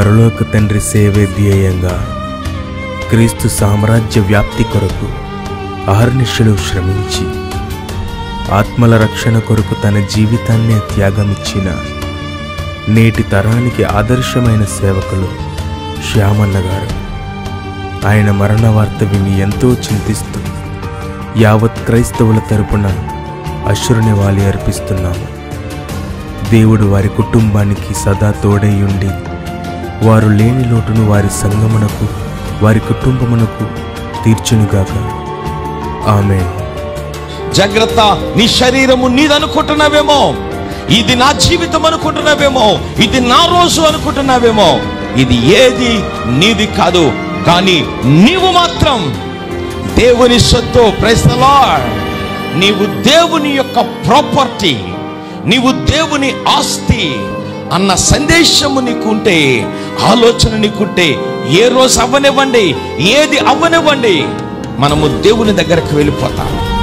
పరలోక తండ్రి సేవే ధ్యేయంగా క్రీస్తు సామ్రాజ్య వ్యాప్తి కొరకు అహర్నిశలు శ్రమించి ఆత్మల రక్షణ కొరకు తన జీవితాన్నే త్యాగమిచ్చిన నేటి తరానికి ఆదర్శమైన సేవకులు శ్యామన్న గారు ఆయన మరణ వార్త విని ఎంతో చింతిస్తూ యావత్ క్రైస్తవుల తరపున అశ్రునివాలి అర్పిస్తున్నాము దేవుడు వారి కుటుంబానికి సదా తోడై ఉండి వారు లేని లోటును వారి సంగమునకు వారి కుటుంబమునకు తీర్చునుగాక ఆమె జాగ్రత్త నీ శరీరము నీదనుకుంటున్నావేమో ఇది నా జీవితం అనుకుంటున్నావేమో ఇది నా రోజు అనుకుంటున్నావేమో ఇది ఏది నీది కాదు కానీ నీవు మాత్రం దేవుని సొత్తు ప్రైస్తలా నీవు దేవుని యొక్క ప్రాపర్టీ నీవు దేవుని ఆస్తి అన్న సందేశము నీకుంటే ఆలోచన నీకుంటే ఏ రోజు అవ్వనివ్వండి ఏది అవ్వనివ్వండి మనము దేవుని దగ్గరకు వెళ్ళిపోతాం